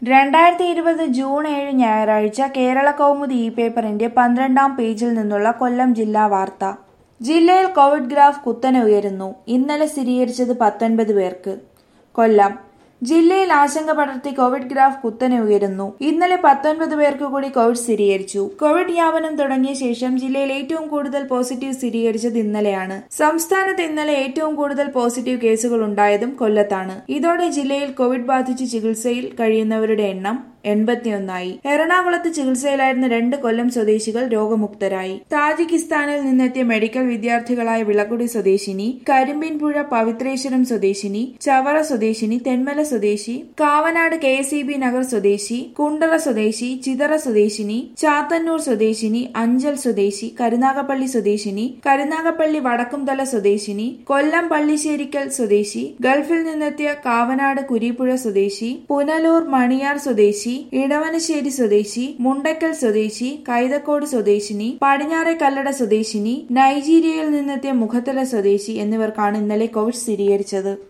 രണ്ടായിരത്തി ഇരുപത് ജൂൺ ഏഴ് ഞായറാഴ്ച കേരള കൗമുദി ഇ പേപ്പറിന്റെ പന്ത്രണ്ടാം പേജിൽ നിന്നുള്ള കൊല്ലം ജില്ലാ വാർത്ത ജില്ലയിൽ കോവിഡ് ഗ്രാഫ് കുത്തനെ ഉയരുന്നു ഇന്നലെ സ്ഥിരീകരിച്ചത് പത്തൊൻപത് പേർക്ക് കൊല്ലം ജില്ലയിൽ ആശങ്ക പടർത്തി കോവിഡ് ഗ്രാഫ് കുത്തനെ ഉയരുന്നു ഇന്നലെ പത്തൊൻപത് പേർക്ക് കൂടി കോവിഡ് സ്ഥിരീകരിച്ചു കോവിഡ് വ്യാപനം തുടങ്ങിയ ശേഷം ജില്ലയിൽ ഏറ്റവും കൂടുതൽ പോസിറ്റീവ് സ്ഥിരീകരിച്ചത് ഇന്നലെയാണ് സംസ്ഥാനത്ത് ഇന്നലെ ഏറ്റവും കൂടുതൽ പോസിറ്റീവ് കേസുകൾ ഉണ്ടായതും കൊല്ലത്താണ് ഇതോടെ ജില്ലയിൽ കോവിഡ് ബാധിച്ച് ചികിത്സയിൽ കഴിയുന്നവരുടെ എണ്ണം എൺപത്തിയൊന്നായി എറണാകുളത്ത് ചികിത്സയിലായിരുന്ന രണ്ട് കൊല്ലം സ്വദേശികൾ രോഗമുക്തരായി താജിക്കിസ്ഥാനിൽ നിന്നെത്തിയ മെഡിക്കൽ വിദ്യാർത്ഥികളായ വിളക്കുടി സ്വദേശിനി കരിമ്പിൻപുഴ പവിത്രേശ്വരം സ്വദേശിനി ചവറ സ്വദേശിനി തെന്മല സ്വദേശി Kavanad K S E B Nagar സ്വദേശി കുണ്ടറ സ്വദേശി ചിതറ സ്വദേശിനി ചാത്തന്നൂർ സ്വദേശിനി അഞ്ചൽ സ്വദേശി കരുനാഗപ്പള്ളി സ്വദേശിനി കരുനാഗപ്പള്ളി വടക്കുംതല സ്വദേശിനി കൊല്ലം പള്ളിശ്ശേരിക്കൽ സ്വദേശി ഗൾഫിൽ നിന്നെത്തിയ കാവനാട് കുരീപ്പുഴ സ്വദേശി പുനലൂർ മണിയാർ സ്വദേശി ഇടവനശ്ശേരി സ്വദേശി മുണ്ടക്കൽ സ്വദേശി കൈതക്കോട് സ്വദേശിനി പടിഞ്ഞാറെ കല്ലട സ്വദേശിനി നൈജീരിയയിൽ നിന്നെത്തിയ മുഖത്തല സ്വദേശി എന്നിവർക്കാണ് ഇന്നലെ കോവിഡ് സ്ഥിരീകരിച്ചത്